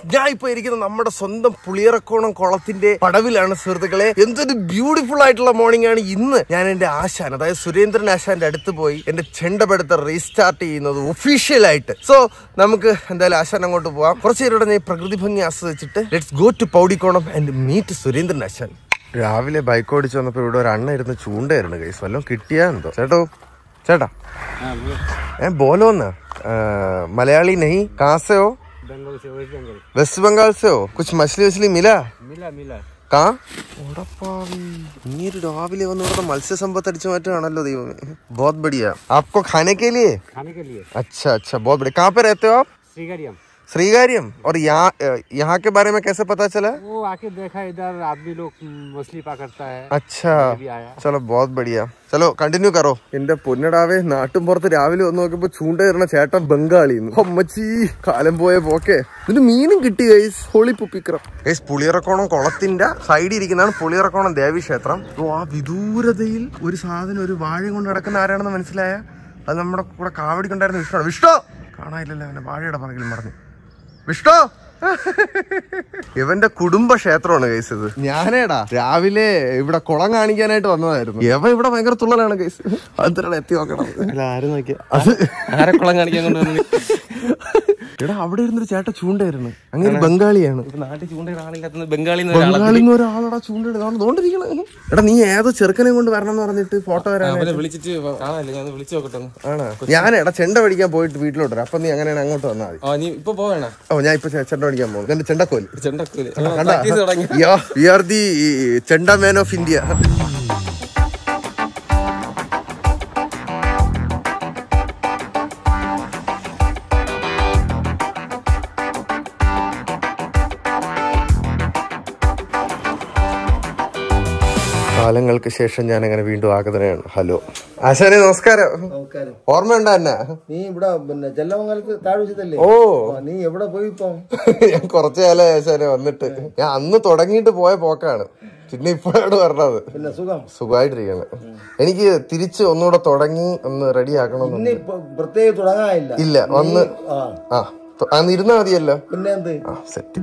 ഞാൻ ഇപ്പൊ ഇരിക്കുന്നത് നമ്മുടെ സ്വന്തം പുളിയറക്കോണം കുളത്തിന്റെ പടവിലാണ് സുഹൃത്തുക്കളെ എന്തൊരു ബ്യൂട്ടിഫുൾ ആയിട്ടുള്ള മോർണിംഗ് ആണ് ഇന്ന് ഞാൻ എന്റെ ആശാൻ അതായത് സുരേന്ദ്രൻ ആശാന്റെ അടുത്ത് പോയി എന്റെ ചെണ്ടപെടുത്ത റീസ്റ്റാർട്ട് ചെയ്യുന്നത് ഒഫീഷ്യൽ ആയിട്ട് സോ നമുക്ക് എന്തായാലും ആശാൻ അങ്ങോട്ട് പോവാം കുറച്ചു നേരം ഞാൻ ഈ പ്രകൃതി ഭംഗി ആസ്വദിച്ചിട്ട് let's go to Poudikonam and meet Surendran ആശാൻ രാവിലെ ബൈക്ക് ഓടിച്ച് വന്നപ്പോ ഇവിടെ ഒരു അണ്ണ ഇരുന്ന് ചൂണ്ടായിരുന്നു കൈസ് വല്ലതും കിട്ടിയാ എന്തോ ചേട്ടോ ചേട്ടാ ഏ ബോലോ എന്നാ മലയാളി नहीं कहाँ से हो बंगाल से वेस्ट बंगाल वेस्ट बंगाल से हो कुछ मछली वछली मिला मिला मिला कहाँ നീ ഒരു രാവിലെ വന്ന് ഇവിടുത്തെ മത്സ്യസമ്പത്ത് അടിച്ചു മാറ്റുകയാണല്ലോ ദൈവമേ बहुत बढ़िया आपको खाने के लिए खाने के लिए अच्छा अच्छा बहुत बढ़िया कहाँ पे रहते हो आप श्रीगरियम श्रीगारियम और यहाँ अ, यहाँ के बारे में कैसे पता चला वो आके देखा इधर आदमी लोग मछली पकड़ता है अच्छा भी आया ചലോ ബോത് ബടിയ ചലോ കണ്ടിന്യൂ കറോ എന്റെ പൊന്നടാവേ നാട്ടും പുറത്ത് രാവിലെ വന്ന് നോക്കിയപ്പോ ചൂണ്ട കയറുന്ന ചേട്ടൻ ബംഗാളി അമ്മച്ചി കാലം പോയ പോക്കെ ഇതിന് മീനും കിട്ടി ഗൈസ് ഹോളി പുപ്പിക്രം ഗൈസ് പുളിയറക്കോണം കുളത്തിന്റെ സൈഡിൽ ഇരിക്കുന്നതാണ് പുളിയറക്കോണം ദേവി ക്ഷേത്രം ഓ ആ വിദൂരതയിൽ ഒരു സാധനം ഒരു വാഴ കൊണ്ട് നടക്കുന്ന ആരാണെന്ന് മനസ്സിലായ അത് നമ്മുടെ കൂടെ കാവടി കൊണ്ടായിരുന്ന വിഷ്ണു വിഷ്ണു കാണാനില്ലല്ലോ അവന്റെ വാഴയുടെ പറകിൽ മറന്നു വിഷ്ണു ഇവന്റെ കുടുംബ ക്ഷേത്രമാണ് കേസ് ഇത് ഞാനേടാ രാവിലെ ഇവിടെ കുളം കാണിക്കാനായിട്ട് വന്നതായിരുന്നു ഇവ ഇവിടെ ഭയങ്കര തുള്ളലാണ് കേസ് അതിനാണ് എത്തി നോക്കണം ആരും നോക്കിയ അത് ആരെ കുളം കാണിക്കാൻ കൊണ്ടുവന്നു എടാ അവിടെ ഇരുന്നൊരു ചേട്ട ചൂണ്ടായിരുന്നു അങ്ങനെ ബംഗാളിയാണ് ഇപ്പൊ നാട്ടിൽ ചൂണ്ടയുടെ ആളില്ലാത്ത ബംഗാളി ബംഗാളിൽ നിന്ന് ഒരാളടാ ചൂണ്ടെടുത്താണ് തോണ്ടിരിക്കണ എടാ നീ ഏതോ ചെറുക്കനെ കൊണ്ട് വരണം എന്ന് പറഞ്ഞിട്ട് ഫോട്ടോ വരാൻ അവനെ വിളിച്ചിട്ട് കാണാനില്ല ഞാൻ വിളിച്ചു നോക്കട്ടെ ഒന്ന്. ആണോ ഞാനെടാ ചെണ്ട പഠിക്കാൻ പോയിട്ട് വീട്ടിലോട്ട് വരാം അപ്പൊ നീ അങ്ങനെയാണ് അങ്ങോട്ട് വന്നാൽ മതി ആ നീ ഇപ്പൊ പോവേണ ഓ ഞാൻ ഇപ്പൊ ചെ- ചെണ്ട പഠിക്കാൻ പോകും എന്റെ ചെണ്ടക്കോല് ചെണ്ടക്കൂല് പ്രാക്ടീസ് തുടങ്ങി we are the chenda man of India കാലങ്ങൾക്ക് ശേഷം ഞാൻ അങ്ങനെ വീണ്ടും ആഗതനാണ് ഹലോ ആശാനെ നമസ്കാരം നമസ്കാരം ഓർമ്മയുണ്ടോ എന്നെ നീ ഇവിടെ പിന്നെ ചെല്ലമംഗലത്ത് താഴ്വശത്തല്ലേ ഓ നീ എവിടെ പോയി ഇപ്പം ഞാൻ കുറച്ചു കാലം ആശാനെ വന്നിട്ട് ഞാൻ അന്ന് തുടങ്ങിയിട്ട് പോയ പോക്കാണ് പിന്നെ ഇപ്പോഴാണ് പറഞ്ഞത് പിന്നെ സുഖം സുഖമായിട്ടിരിക്കണം എനിക്ക് തിരിച്ച് ഒന്നുകൂടെ തുടങ്ങി ഒന്ന് റെഡി ആക്കണമെന്ന് ഇനി ഇപ്പൊ പ്രത്യേകം തുടങ്ങാനില്ല ഇല്ല വന്ന് ആ ആ ത- അന്ന് ഇരുന്നാ മതിയല്ലോ പിന്നെ എന്ത് ആ സെറ്റ്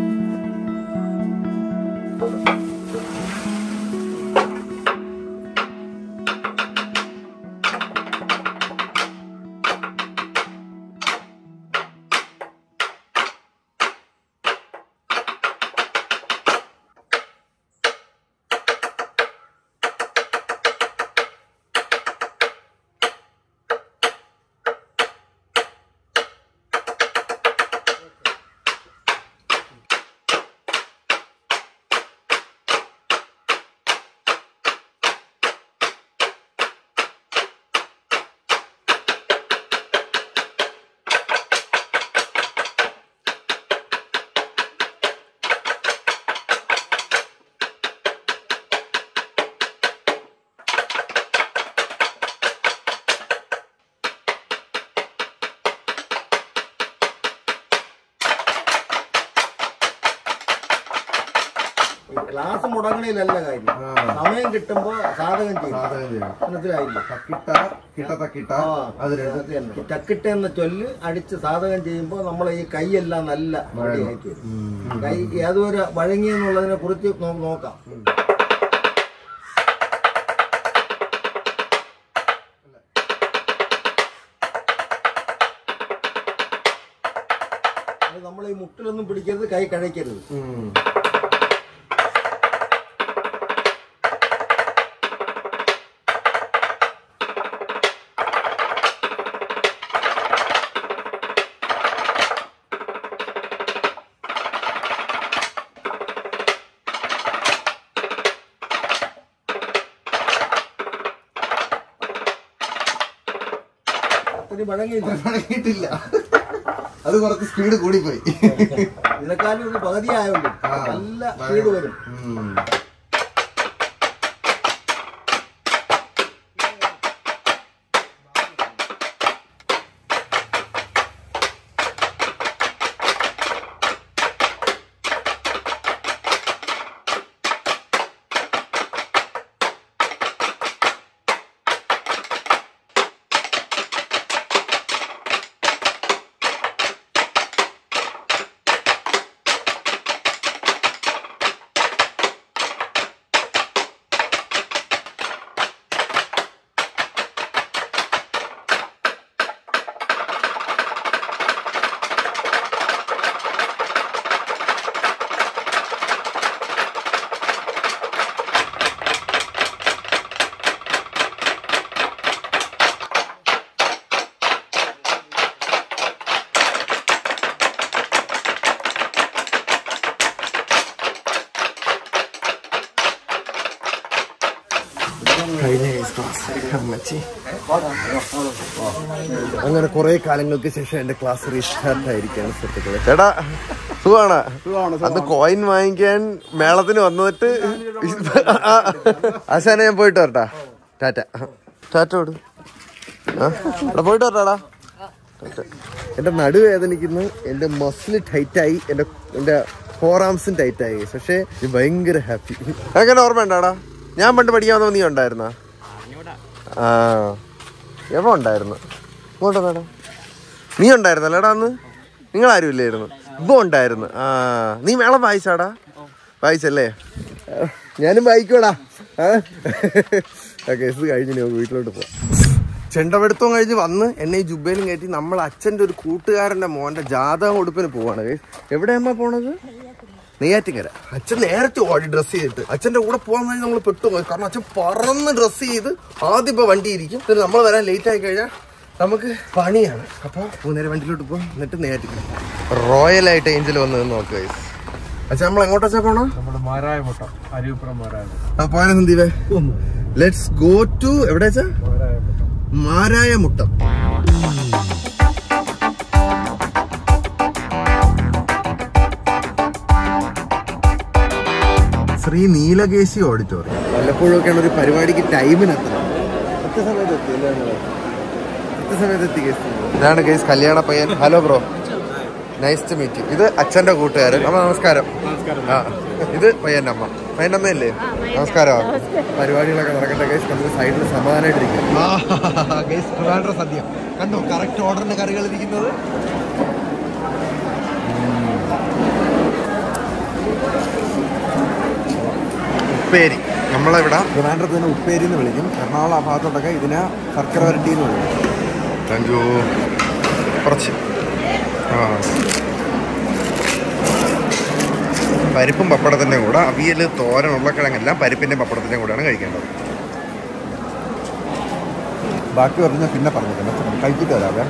ക്ലാസ് മുടങ്ങണേലല്ല കാര്യം സമയം കിട്ടുമ്പോ സാധകം ചെയ്യും മനസ്സിലായില്ലേ ചക്കിട്ട എന്ന ചൊല്ല് അടിച്ച് സാധകം ചെയ്യുമ്പോ നമ്മളെ ഈ കൈയെല്ലാം നല്ല റെഡിയാക്കി വരും. കൈ ഏതൊരു വഴങ്ങിയെന്നുള്ളതിനെ കുറിച്ച് നമുക്ക് നോക്കാം അത് നമ്മൾ ഈ മുട്ടിലൊന്നും പിടിക്കരുത് കൈ കഴിക്കരുത് അത്രയും വഴങ്ങിയില്ല തുടങ്ങിയിട്ടില്ല അത് കുറച്ച് സ്പീഡ് കൂടിപ്പോയി ഇതിനെക്കാളും ഇത് പകുതിയായുള്ളൂ നല്ല സ്പീഡ് വരും കഴിഞ്ഞ കേസ് ക്ലാസ് അമ്മച്ചി അങ്ങനെ കുറെ കാലങ്ങൾക്ക് ശേഷം എന്റെ ക്ലാസ് റീസ്റ്റാർട്ട് ആയിരിക്കാണ് സുഹൃത്തുക്കളെ ചേട്ടാ സുഖാണ് അന്ന് കോയിൻ വാങ്ങിക്കാൻ മേളത്തിന് വന്നിട്ട് ആശാനെ ഞാൻ പോയിട്ട് വരട്ടാ ടാറ്റ ടാറ്റ ഓട് ആ എടാ പോയിട്ട് വരട്ടാടാ എന്റെ നടുവേദനിക്കുന്നു എന്റെ മസിൽ ടൈറ്റായി എന്റെ എന്റെ ഫോറാംസും ടൈറ്റായി പക്ഷേ ഞാൻ ഭയങ്കര ഹാപ്പി അങ്ങനെ ഓർമ്മയുണ്ടാടാ ഞാൻ പണ്ട് പഠിക്കാൻ വന്നപ്പോ നീ ഉണ്ടായിരുന്ന ആ എവ ഉണ്ടായിരുന്നു ഇങ്ങോട്ട് വേണം നീ ഉണ്ടായിരുന്നല്ലേടാ അന്ന് നിങ്ങൾ ആരും ഇല്ലായിരുന്നു ഇപ്പൊ ഉണ്ടായിരുന്നു ആ നീ മേളം വായിച്ചാടാ വായിച്ചല്ലേ ഞാനും വായിക്കോടാ ഓക്കെ ഇത് കഴിഞ്ഞ് ഇനി നമുക്ക് വീട്ടിലോട്ട് പോവാം ചെണ്ടമെടുത്തവും കഴിഞ്ഞ് വന്ന് എന്നെ ഈ ജുബയിലും കയറ്റി നമ്മൾ അച്ഛൻ്റെ ഒരു കൂട്ടുകാരൻ്റെ മോൻ്റെ ജാതകം ഉടുപ്പിന് പോവാണ് guys. എവിടെയമ്മ പോണത് നെയ്യാറ്റിക്കര അച്ഛൻ നേരത്തെ ഓടി ഡ്രസ്സ് ചെയ്തിട്ട് അച്ഛൻ്റെ കൂടെ പോകാൻ വേണ്ടി നമ്മൾ പെട്ടുപോയി കാരണം അച്ഛൻ പറന്ന് ഡ്രസ്സ് ചെയ്ത് ആദ്യം ഇപ്പോൾ വണ്ടി ഇരിക്കും എന്നിട്ട് നമ്മൾ വരാൻ ലേറ്റ് ആയി കഴിഞ്ഞാൽ നമുക്ക് പണിയാണ് അപ്പോൾ മൂന്നേരം വണ്ടിയിലോട്ട് പോകാം എന്നിട്ട് നെയ്യാറ്റിക്കര റോയലായിട്ട് ഏഞ്ചൽ വന്ന് നോക്കുക guys. അച്ഛൻ നമ്മൾ എങ്ങോട്ടാ പോണോ നമ്മുടെ മാരായമുട്ട അരിവിപ്പുറം മാരായമുട്ട ആ പോയാലോ സന്ദീപേ ലെറ്റ്സ് ഗോ ടു എവിടെ വെച്ചാ മാരായമുട്ട മാരായ മുട്ടം ശ്രീ നീലകേശി ഓഡിറ്റോറിയം വല്ലപ്പോഴൊക്കെയാണ് ഒരു പരിപാടിക്ക് ടൈമിന് എത്തണം കൃത്യസമയത്ത് എത്തി അല്ലേ നമ്മള്? കൃത്യസമയത്ത് എത്തി കേസ് ഇതാണ് കേസ് കല്യാണ പയ്യൻ hello bro nice to meet ഇത് അച്ഛന്റെ കൂട്ടുകാരൻ അമ്മ നമസ്കാരം ആ ഇത് പയ്യന്റെ അമ്മ പയ്യന്റെ അമ്മയല്ലേ നമസ്കാരം പരിപാടികളൊക്കെ നടക്കട്ടെ കേസ് നമുക്ക് സൈഡിൽ സമാധാനമായിട്ടിരിക്കും കേസ് ട്രിവാൻഡ്ര സദ്യ കണ്ടോ കറക്റ്റ് ഓർഡറിന്റെ കറികൾ ഇരിക്കുന്നത് ഉപ്പേരി നമ്മളിവിടെ ട്രിവാൻഡ്രത്ത് തന്നെ ഉപ്പേരി എന്ന് വിളിക്കും എറണാകുളം ആ ഭാഗത്തോട്ടൊക്കെ ഇതിനെ ശർക്കര വരട്ടി എന്ന് വിളിക്കും താങ്ക് യു കുറച്ച് ആ പരിപ്പും പപ്പടത്തിൻ്റെ കൂടെ അവിയൽ തോരൻ ഉരുളക്കിഴങ്ങെല്ലാം പരിപ്പിൻ്റെ പപ്പടത്തിൻ്റെ കൂടെയാണ് കഴിക്കേണ്ടത് ബാക്കി പറഞ്ഞാൽ പിന്നെ പറഞ്ഞിട്ടുണ്ട് കഴിച്ചിട്ട് വരാവേ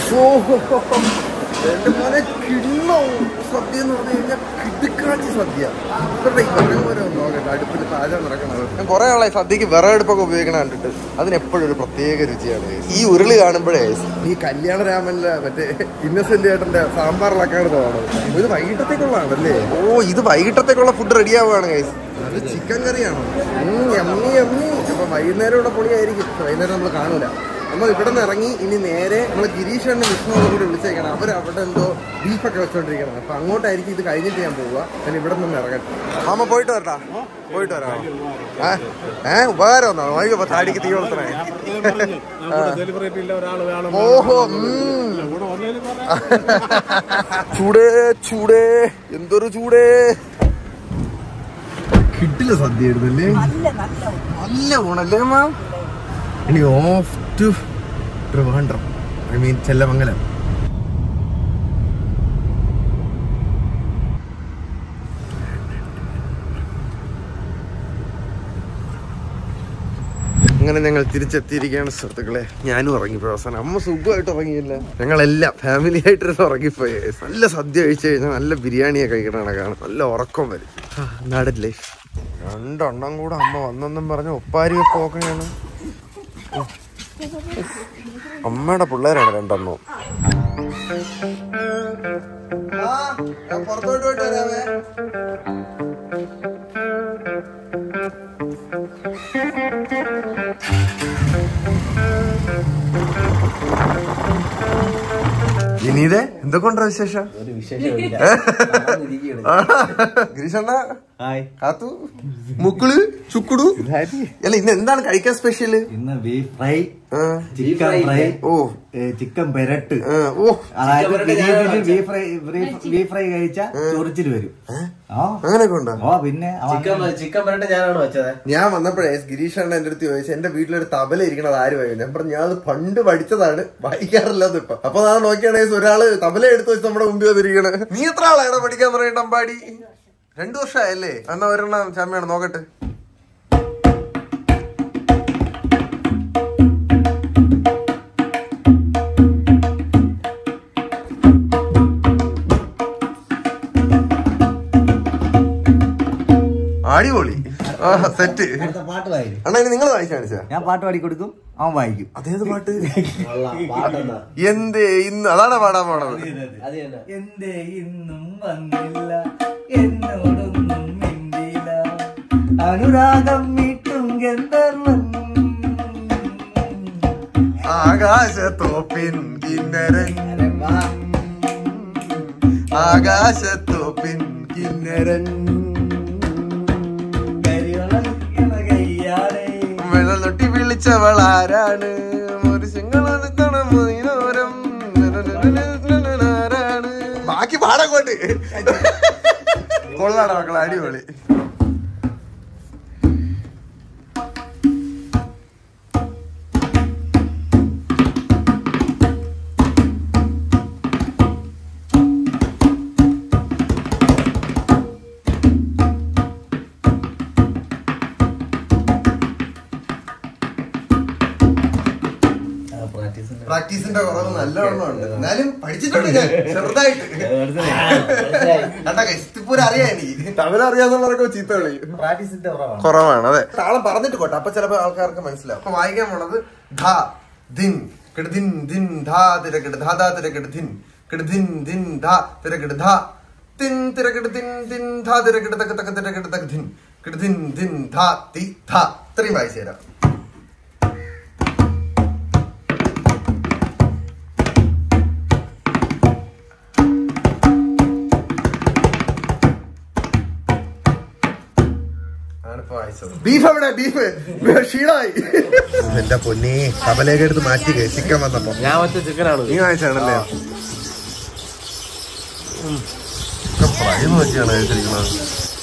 എന്റെ മോനെ കിണ്ണോ സദ്യ എന്ന് പറഞ്ഞു കഴിഞ്ഞാൽ കിടുക്കാച്ചി സദ്യ ഇവരുടെ ഈ വിറകുമരം നോക്കട്ടെ അടുപ്പിൽ പാചകം നടക്കണത് ഞാൻ കുറെ ആളായി സദ്യക്ക് വിറകടുപ്പൊക്കെ ഉപയോഗിക്കണ കണ്ടിട്ട് അതിന് എപ്പോഴും ഒരു പ്രത്യേക രുചിയാണ് ഈ ഉരുളി കാണുമ്പോഴേ ഈ കല്യാണരാമനിലെ മറ്റേ ഇന്നസെന്റ് ചേട്ടന്റെ സാമ്പാറിലൊക്കെയാണ് തോന്നുന്നത് ഇത് വൈകിട്ടത്തേക്കുള്ളതാണല്ലേ ഓ ഇത് വൈകിട്ടത്തേക്കുള്ള ഫുഡ് റെഡി ആവുകയാണ് ഗൈസ് അത് ചിക്കൻ കറിയാണോ എമ്മി എമ്മി അപ്പൊ വൈകുന്നേരം ഇവിടെ പൊളിയായിരിക്കും വൈകുന്നേരം നമ്മൾ കാണൂല നമ്മൾ ഇവിടെ നിന്ന് ഇറങ്ങി ഇനി നേരെ നമ്മൾ ഗിരീഷണ്ണ വിഷ്ണുവിനെ കൂടി വിളിച്ചേക്കണം അവർ അവിടെ എന്തോ ബീഫൊക്കെ വെച്ചോണ്ടിരിക്കണം അപ്പൊ അങ്ങോട്ടായിരിക്കും ഇത് കഴിഞ്ഞിട്ട് ഞാൻ പോവുക ഞാൻ ഇവിടെ നിന്ന് ഇറങ്ങട്ടെ മാമ പോയിട്ട് വരട്ടാ പോയിട്ട് വരാം ഏ ഏ ഉപകാരം ഒന്നോ വൈകി താടിക്ക് തീ വളർത്തണേ സെലിബ്രേറ്റ് ഇല്ല ഒരാൾ വേണം ഓഹോ ഉം. ചൂടേ ചൂടേ എന്തൊരു ചൂടേ കിട്ടില്ല സദ്യ ആയിരുന്നല്ലേ നല്ല ഊണല്ലേ അമ്മ ഇനി off to Trivandrum I mean Chellamangalam അങ്ങനെ ഞങ്ങൾ തിരിച്ചെത്തിയിരിക്കുകയാണ് സുഹൃത്തുക്കളെ ഞാനും ഇറങ്ങിപ്പോയി അവസാനം അമ്മ സുഖമായിട്ട് ഇറങ്ങിയില്ല ഞങ്ങളെല്ലാം ഫാമിലി ആയിട്ടിരുന്ന് ഇറങ്ങിപ്പോയി നല്ല സദ്യ കഴിച്ചു കഴിഞ്ഞാൽ നല്ല ബിരിയാണിയൊക്കെ കഴിക്കണ കണക്കാണ് നല്ല ഉറക്കം വരും ആ, നാടൻ ലൈഫ് രണ്ടെണ്ണം കൂടെ അമ്മ വന്നെന്നും പറഞ്ഞ് ഒപ്പാരി വെപ്പൊക്കെയാണ് അമ്മയുടെ പിള്ളേരാണ് രണ്ടെണ്ണം പുറത്തോട്ട് പോയിട്ട് വരാവേ വിനീതെ എന്തൊക്കെയുണ്ടോ വിശേഷം ഒരു വിശേഷമില്ല ഗിരീഷണ്ണ ഹായ് കാത്തു മുക്കുള് ചുക്കുടു അല്ല ഇന്ന് എന്താണ് കഴിക്കാൻ സ്പെഷ്യല് ഇന്ന് ബീഫ് ഫ്രൈ ചിക്കൻ ഫ്രൈ ഓ ചിക്കൻ പെരട്ട് ആ, ഓ അതായത് ബിരിയാണിയിൽ ബീഫ് ഫ്രൈ ബീഫ് ഫ്രൈ കഴിച്ചാൽ ചൊറിച്ചിൽ വരും ആ അങ്ങനെയൊക്കെ ഉണ്ടോ ഓ പിന്നെ അവൻ ചിക്കൻ പറഞ്ഞിട്ട് ഞാനാണ് വെച്ചത് ഞാൻ വന്നപ്പോഴേ ഗിരീഷ് അണ്ണ എന്റെ അടുത്ത് ചോദിച്ചു എന്റെ വീട്ടിലൊരു തബല ഇരിക്കണത് ആര് വായിക്കും ഞാൻ പറഞ്ഞു ഞാൻ അത് പണ്ട് പഠിച്ചതാണ് വായിക്കാറില്ലത് ഇപ്പൊ അപ്പൊ ഞാൻ നോക്കിയാണെങ്കിൽ ഒരാള് തബല എടുത്ത് വെച്ച് നമ്മുടെ മുമ്പിൽ വന്നിരിക്കണേ നീ എത്ര ആളാണ് പഠിക്കാൻ പറയണ്ട അമ്പാടി രണ്ടു വർഷമായല്ലേ എന്നാ ഒരെണ്ണം ചമ്മയാണ് നോക്കട്ടെ അടിപൊളി സെറ്റ് അടുത്ത പാട്ട് വായിക്കും അണ്ണാ ഇനി നിങ്ങൾ വായിച്ചു കാണിച്ചാ ഞാൻ പാട്ട് പാടി കൊടുക്കും അവൻ വായിക്കും അതേത് പാട്ട് പാട്ടെന്താ എന്തേ ഇന്ന് അതാണ് പാടാൻ പോണത് അത് തന്നെ എന്തേ ഇന്നും വന്നില്ല എന്നോടൊന്നും മിണ്ടില്ല അനുരാഗം മീട്ടും ഗന്ധർവൻ ആകാശത്തോപ്പിൻ കിന്നരൻ ആകാശത്തോപ്പിൻ കിന്നരൻ കരിവളക്കുന്ന കയ്യാടെ വെള്ളൊട്ടി വിളിച്ചവൾ ആരാണ് ഒരു സിംഗളോരം ആരാണ് ബാക്കി പാടങ്ങോട്ട് കൊള്ളാട മക്കളെ അടിപൊളി പ്രാക്ടീസിന്റെ കുറവ് നല്ലവണ്ണം ഉണ്ട് എന്നാലും പഠിച്ചിട്ടുണ്ട് ഞാൻ ചെറുതായിട്ട് കണ്ടാ ഇത്തിപ്പൂരം അറിയാം എനിക്ക് തമിഴ് അറിയാന്നുള്ളവരൊക്കെ ചീത്ത കളി പ്രാക്ടീസിന്റെ കുറവാണ് കുറവാണ് അതെ താളം പറഞ്ഞിട്ട് പോട്ടെ അപ്പൊ ചിലപ്പോ ആൾക്കാർക്ക് മനസ്സിലാവും അപ്പൊ വായിക്കാൻ പോണത് ധ ദിൻ കിടദിൻ ദിൻ ധാ തിരക്കിട് ധാ ധാ തിരക്കിട് ധിൻ കിടദിൻ ദിൻ ധാ തിരക്കിട് ധാ തിൻ തിരക്കിട് തിൻ തിൻ ധാ തിരക്കിട് തക്ക തക്ക തിരക്കിട് തക്ക ധിൻ കിടദിൻ ദിൻ ധാ തി ധ ഇത്രയും വായിച്ചു തരാം ബീഫ് എവിടെ ബീഫ് ക്ഷീണമായി എന്റെ പൊന്നി കബലേക്ക് എടുത്ത് മാറ്റി ചിക്കൻ വന്നപ്പോ ഞാൻ മറ്റേ ചിക്കനാണ് നീ വാങ്ങിച്ചാണല്ലേ ഫ്രൈ നോക്കിയാണ് കഴിച്ചിരിക്കുന്നത്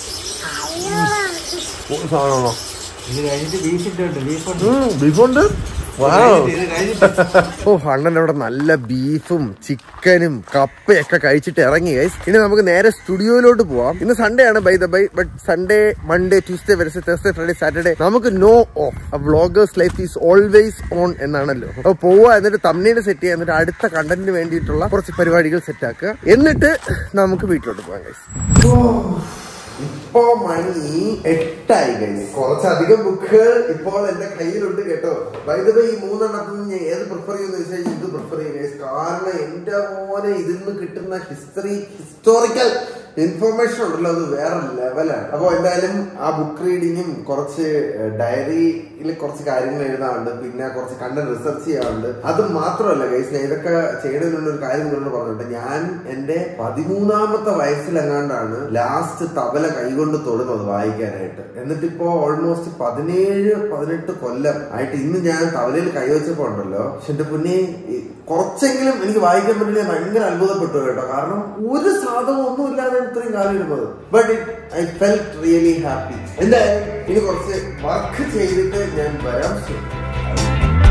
സാധനമാണോ ഇത് കഴിഞ്ഞിട്ട് ബീഫിന്റെ ഉണ്ട് ബീഫുണ്ട് ബീഫുണ്ട് ഇത് കഴിഞ്ഞിട്ട് ഓ അണ്ണൻ അവിടെ നല്ല ബീഫും ചിക്കനും കപ്പയൊക്കെ കഴിച്ചിട്ട് ഇറങ്ങി ഗൈസ് ഇനി നമുക്ക് നേരെ സ്റ്റുഡിയോയിലോട്ട് പോവാം ഇന്ന് സൺഡേ ആണ് by the by but Sunday Monday Tuesday Wednesday Thursday Friday Saturday നമുക്ക് no off vloggers life is always on എന്നാണല്ലോ അപ്പൊ പോവുക എന്നിട്ട് തമ്മിൽ സെറ്റ് ചെയ്യുക എന്നിട്ട് അടുത്ത കണ്ടന്റിന് വേണ്ടിയിട്ടുള്ള കുറച്ച് പരിപാടികൾ സെറ്റ് ആക്കുക എന്നിട്ട് നമുക്ക് വീട്ടിലോട്ട് പോകാം ഗൈസ് ഇപ്പോ മണി എട്ടായി കഴിഞ്ഞു കുറച്ചധികം ബുക്കുകൾ ഇപ്പോൾ എന്റെ കയ്യിലുണ്ട് കേട്ടോ വൈദ്യുതി ഈ മൂന്നെണ്ണത്തിൽ നിന്ന് ഞാൻ ഏത് പ്രിഫർ ചെയ്യുന്ന വെച്ചാൽ ഇത് പ്രിഫർ ചെയ്യുന്നത് കാരണം എന്റെ മോനെ ഇതിൽ നിന്ന് കിട്ടുന്ന ഹിസ്റ്ററി ഹിസ്റ്റോറിക്കൽ ഇൻഫർമേഷൻ ഉണ്ടല്ലോ അത് വേറെ ലെവലാണ് അപ്പോൾ എന്തായാലും ആ ബുക്ക് റീഡിങ്ങും കുറച്ച് ഡയറിയിൽ കുറച്ച് കാര്യങ്ങൾ എഴുതാറുണ്ട് പിന്നെ കുറച്ച് കണ്ടന്റ് റിസർച്ച് ചെയ്യാറുണ്ട് അത് മാത്രമല്ല ഗൈസ് ഞാൻ ഇതൊക്കെ ചെയ്യണമെന്നുള്ള ഒരു കാര്യം നിങ്ങളോട് പറഞ്ഞിട്ട് ഞാൻ എന്റെ പതിമൂന്നാമത്തെ വയസ്സിലെങ്ങാണ്ടാണ് ലാസ്റ്റ് തബല കൈകൊണ്ട് തൊടുന്നത് വായിക്കാനായിട്ട് എന്നിട്ടിപ്പോ ഓൾമോസ്റ്റ് പതിനേഴ് പതിനെട്ട് കൊല്ലം ആയിട്ട് ഇന്ന് ഞാൻ തബലയിൽ കൈവച്ചപ്പോ ഉണ്ടല്ലോ പക്ഷെ എന്റെ പുന്നെ ഈ കുറച്ചെങ്കിലും എനിക്ക് വായിക്കാൻ പറ്റില്ല ഞാൻ ഭയങ്കര അത്ഭുതപ്പെട്ടു കേട്ടോ കാരണം ഒരു സാധനം ഒന്നും ഇല്ലാതെ ഇത്രയും കാലം ഇരുന്നത് but I felt really happy എന്തായാലും ഇനി കുറച്ച് വർക്ക് ചെയ്തിട്ട് ഞാൻ വരാം ശ്രമിക്കാം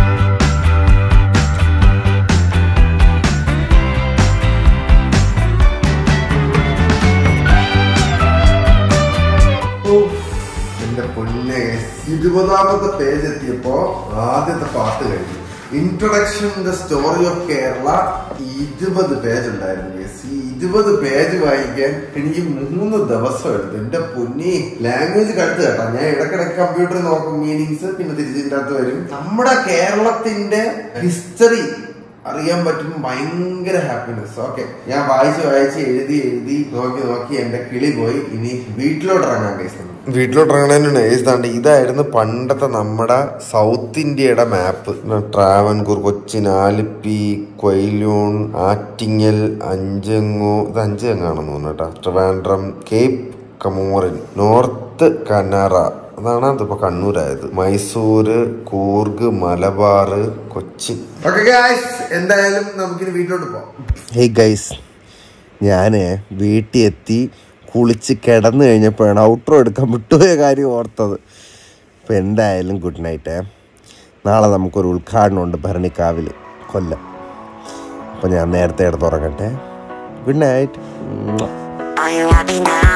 എന്റെ പൊന്നെ ഇരുപതാമത്തെ പേജ് എത്തിയപ്പോ ആദ്യത്തെ പാട്ട് കഴിഞ്ഞു introduction the story of Kerala ഇരുപത് പേജ് ഉണ്ടായിരുന്നു guys. ഈ ഇരുപത് പേജ് വായിക്കാൻ എനിക്ക് മൂന്ന് ദിവസം എടുത്തു എന്റെ പൊന്നി ലാംഗ്വേജ് കടുത്ത് കേട്ടോ ഞാൻ ഇടക്കിടക്ക് കമ്പ്യൂട്ടറിൽ നോക്കും മീനിങ്സ് പിന്നെ തിരിച്ചിൻ്റെ അകത്ത് വരും നമ്മുടെ കേരളത്തിന്റെ ഹിസ്റ്ററി അറിയാൻ പറ്റും ഭയങ്കര ഹാപ്പിനെസ് ഓക്കെ ഞാൻ വായിച്ച് വായിച്ച് എഴുതി എഴുതി നോക്കി നോക്കി എന്റെ കിളി പോയി ഇനി വീട്ടിലോട്ട് ഇറങ്ങാൻ കേസ് വീട്ടിലോട്ട് ഇറങ്ങണതിന് ഏതാണ്ട് ഇതായിരുന്നു പണ്ടത്തെ നമ്മുടെ സൗത്ത് ഇന്ത്യയുടെ മാപ്പ് ട്രാവൻകൂർ കൊച്ചിൻ ആലിപ്പി കൊയിലൂൺ ആറ്റിങ്ങൽ അഞ്ചങ്ങോ ഇത് അഞ്ചങ്ങാണെന്ന് തോന്നുന്നു കേട്ടോ ട്രിവാൻഡ്രം കേപ്പ് കമോറിൻ നോർത്ത് കനറ അതാണ് അതിപ്പോ കണ്ണൂരായത് മൈസൂര് കൂർഗ് മലബാർ കൊച്ചിൻ ഓക്കെ ഗൈസ് എന്തായാലും നമുക്കിനി വീട്ടിലോട്ട് പോവാം ഹേയ് ഗൈസ് ഞാൻ വീട്ടിൽ എത്തി കുളിച്ച് കിടന്നു കഴിഞ്ഞപ്പോഴാണ് ഔട്ട്രോ എടുക്കാൻ വിട്ടുപോയ കാര്യം ഓർത്തത് അപ്പോൾ എന്തായാലും ഗുഡ് നൈറ്റ് നാളെ നമുക്കൊരു ഉദ്ഘാടനമുണ്ട് ഭരണിക്കാവിൽ കൊല്ലം അപ്പോൾ ഞാൻ നേരത്തെ എടുത്തുറങ്ങട്ടെ good night Are you happy now?